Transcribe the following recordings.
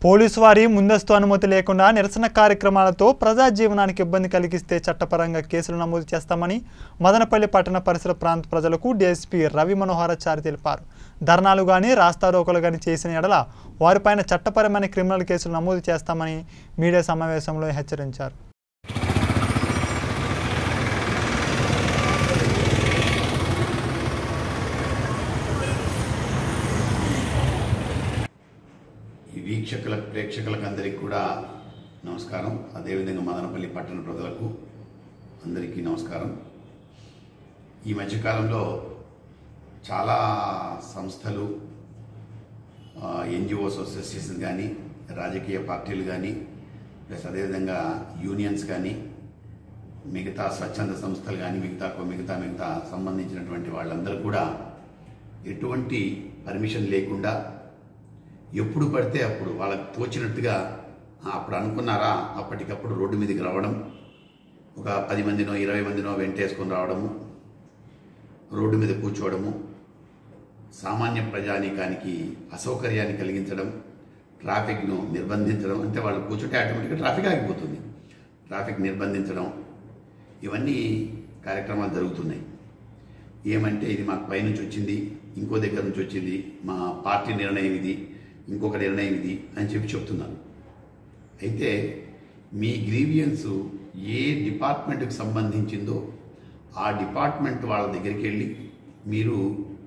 police వారి ముందస్తు అనుమతి లేకుండా నిరసన కార్యక్రమాలతో ప్రజా జీవనానికి ఇబ్బంది కలిగిస్తే చట్టపరంగా కేసులు నమోదు చేస్తామని మదనపల్లి పట్టణ పరిసర ప్రాంత ప్రజలకు డీఎస్పీ రవి మనోహరాచారి తెలిపారు ధర్నాలు కానీ రాస్తారోకలు కానీ చేసిన ఎడల వారిపైన చట్టపరమైన క్రిమినల్ కేసులు నమోదు చేస్తామని మీడియా సమావేశంలో హెచ్చరించారు ఈ వీక్షకులకు ప్రేక్షకులకు అందరికీ కూడా నమస్కారం అదేవిధంగా మదనపల్లి పట్టణ ప్రజలకు అందరికీ నమస్కారం ఈ మధ్యకాలంలో చాలా సంస్థలు ఎన్జిఓస్ అసోసియేషన్ కానీ రాజకీయ పార్టీలు కానీ ప్లస్ అదేవిధంగా యూనియన్స్ కానీ మిగతా స్వచ్ఛంద సంస్థలు కానీ మిగతా మిగతా మిగతా సంబంధించినటువంటి వాళ్ళందరూ కూడా ఎటువంటి పర్మిషన్ లేకుండా ఎప్పుడు పడితే అప్పుడు వాళ్ళకి తోచినట్టుగా "ఆ, అప్పుడు అనుకున్నారా అప్పటికప్పుడు రోడ్డు మీదకి రావడం ఒక పది మందినో ఇరవై మందినో వెంటేసుకొని రావడము రోడ్డు మీద కూర్చోవడము సామాన్య ప్రజానీకానికి అసౌకర్యాన్ని కలిగించడం ట్రాఫిక్ను నిర్బంధించడం అంటే వాళ్ళు కూర్చుంటే ఆటోమేటిక్గా ట్రాఫిక్ ఆగిపోతుంది ట్రాఫిక్ నిర్బంధించడం ఇవన్నీ కార్యక్రమాలు జరుగుతున్నాయి ఏమంటే ఇది మాకు పైనుంచి వచ్చింది ఇంకో దగ్గర నుంచి వచ్చింది మా పార్టీ నిర్ణయం ఇది ఇంకొక నిర్ణయం ఇది అని చెప్పి చెప్తున్నారు అయితే మీ గ్రీవియన్స్ ఏ డిపార్ట్మెంట్కి సంబంధించిందో ఆ డిపార్ట్మెంట్ వాళ్ళ దగ్గరికి వెళ్ళి మీరు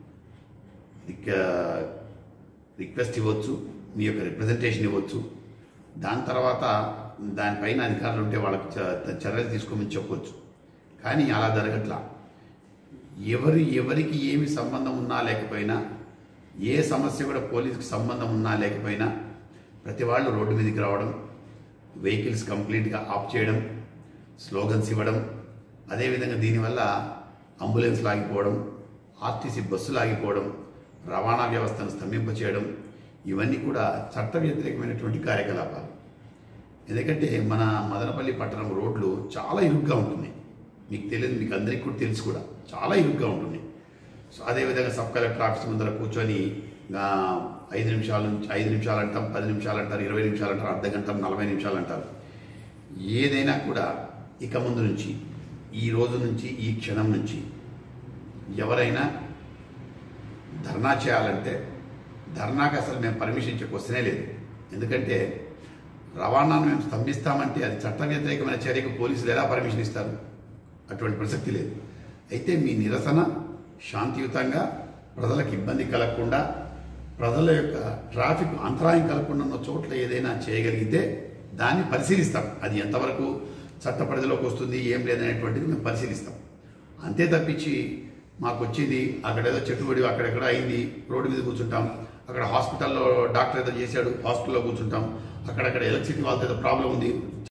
రిక- రిక్వెస్ట్ ఇవ్వచ్చు మీ యొక్క రిప్రజెంటేషన్ ఇవ్వచ్చు దాని తర్వాత దానిపైన అధికారులు ఉంటే వాళ్ళకి చ- చర్యలు తీసుకోమని చెప్పొచ్చు కానీ అలా జరగట్లా ఎవరు ఎవరికి ఏమి సంబంధం ఉన్నా లేకపోయినా ఏ సమస్య కూడా పోలీసుకి సంబంధం ఉన్నా లేకపోయినా ప్రతి వాళ్ళు రోడ్డు మీదకి రావడం వెహికల్స్ కంప్లీట్గా ఆఫ్ చేయడం స్లోగన్స్ ఇవ్వడం అదేవిధంగా దీనివల్ల అంబులెన్స్ లాగిపోవడం ఆర్టీసీ బస్సులు ఆగిపోవడం రవాణా వ్యవస్థను స్తంభింపచేయడం ఇవన్నీ కూడా చట్ట వ్యతిరేకమైనటువంటి కార్యకలాపాలు ఎందుకంటే మన మదనపల్లి పట్టణం రోడ్లు చాలా ఇరుగ్గా ఉంటున్నాయి మీకు తెలియదు మీకు అందరికీ కూడా తెలుసు కూడా చాలా ఇరుగ్గా ఉంటుంది సో అదేవిధంగా సబ్ కలెక్టర్ ఆఫీస్ ముందర కూర్చొని ఆ, ఐదు నిమిషాల నుంచి ఐదు నిమిషాలు అంటాం పది నిమిషాలు అంటారు ఇరవై నిమిషాలు అంటారు అర్ధ గంట నలభై నిమిషాలు అంటారు ఏదైనా కూడా ఇక ముందు నుంచి ఈ రోజు నుంచి ఈ క్షణం నుంచి ఎవరైనా ధర్నా చేయాలంటే ధర్నాకి అసలు మేము పర్మిషన్ ఇచ్చే క్వశ్చనే లేదు ఎందుకంటే రవాణాను మేము స్తంభిస్తామంటే అది చట్ట వ్యతిరేకమైన చర్యకు పోలీసులు ఎలా పర్మిషన్ ఇస్తారు అటువంటి ప్రసక్తి లేదు అయితే మీ నిరసన శాంతియుతంగా ప్రజలకు ఇబ్బంది కలగకుండా ప్రజల యొక్క ట్రాఫిక్ అంతరాయం కలగకుండా ఉన్న చోట్ల ఏదైనా చేయగలిగితే దాన్ని పరిశీలిస్తాం అది ఎంతవరకు చట్ట పరిధిలోకి వస్తుంది ఏం లేదనేటువంటిది మేము పరిశీలిస్తాం అంతే తప్పించి మాకు వచ్చింది అక్కడ ఏదో చెట్టుబడి అక్కడెక్కడ అయింది రోడ్డు మీద కూర్చుంటాం అక్కడ హాస్పిటల్లో డాక్టర్ ఏదో చేశాడు హాస్పిటల్లో కూర్చుంటాం అక్కడక్కడ ఎలక్ట్రిసిటీ వాళ్ళతో ఏదో ప్రాబ్లం ఉంది